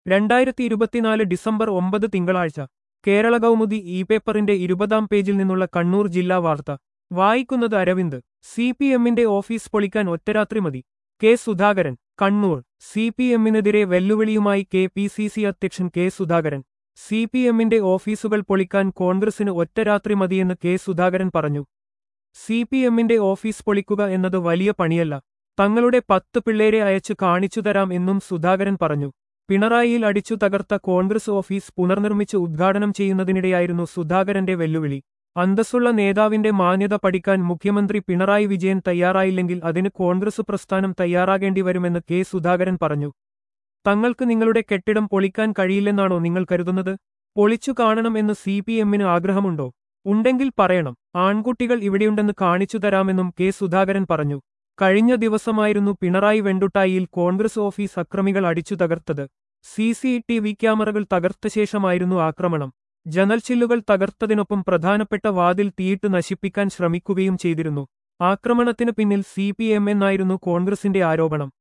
രണ്ടായിരത്തി ഇരുപത്തിനാല് ഡിസംബർ ഒമ്പത് തിങ്കളാഴ്ച കേരള കൗമുദി ഇ പേപ്പറിന്റെ ഇരുപതാം പേജിൽ നിന്നുള്ള കണ്ണൂർ ജില്ലാ വാർത്ത വായിക്കുന്നത് അരവിന്ദ് സി പി എമ്മിന്റെ ഓഫീസ് പൊളിക്കാൻ ഒറ്റരാത്രി മതി K Sudhakaran Kannur C P എമ്മിനെതിരെ വെല്ലുവിളിയുമായി കെ പി സി സി അധ്യക്ഷൻ കെ സുധാകരൻ സി പി എമ്മിന്റെ ഓഫീസുകൾ പൊളിക്കാൻ കോൺഗ്രസിന് ഒറ്റരാത്രി മതിയെന്ന് കെ സുധാകരൻ പറഞ്ഞു സി പി എമ്മിന്റെ ഓഫീസ് പൊളിക്കുക എന്നത് വലിയ പണിയല്ല തങ്ങളുടെ പത്ത് പിള്ളേരെ അയച്ചു കാണിച്ചു തരാം എന്നും സുധാകരൻ പറഞ്ഞു പിണറായിയിൽ അടിച്ചു തകർത്ത കോൺഗ്രസ് ഓഫീസ് പുനർനിർമ്മിച്ച് ഉദ്ഘാടനം ചെയ്യുന്നതിനിടെയായിരുന്നു സുധാകരന്റെ വെല്ലുവിളി അന്തസ്സുള്ള നേതാവിന്റെ മാന്യത പഠിക്കാൻ മുഖ്യമന്ത്രി പിണറായി വിജയൻ തയ്യാറായില്ലെങ്കിൽ അതിന് കോൺഗ്രസ് പ്രസ്ഥാനം തയ്യാറാകേണ്ടി വരുമെന്ന് കെ സുധാകരൻ പറഞ്ഞു തങ്ങൾക്ക് നിങ്ങളുടെ കെട്ടിടം പൊളിക്കാൻ കഴിയില്ലെന്നാണോ നിങ്ങൾ കരുതുന്നത് പൊളിച്ചു കാണണം എന്ന് സി പി എമ്മിന് ആഗ്രഹമുണ്ടോ ഉണ്ടെങ്കിൽ പറയണം ആൺകുട്ടികൾ ഇവിടെയുണ്ടെന്ന് കാണിച്ചു തരാമെന്നും കെ സുധാകരൻ പറഞ്ഞു കഴിഞ്ഞ ദിവസമായിരുന്നു പിണറായി വെണ്ടുട്ടായിയിൽ കോൺഗ്രസ് ഓഫീസ് അക്രമികൾ അടിച്ചു തകർത്തത് സി സി ടി വി ക്യാമറകൾ തകർത്ത ശേഷമായിരുന്നു ആക്രമണം ജനൽച്ചില്ലുകൾ തകർത്തതിനൊപ്പം പ്രധാനപ്പെട്ട വാതിൽ തീയിട്ട് നശിപ്പിക്കാൻ ശ്രമിക്കുകയും ചെയ്തിരുന്നു ആക്രമണത്തിന് പിന്നിൽ സി പി എം എന്നായിരുന്നു കോൺഗ്രസിന്റെ ആരോപണം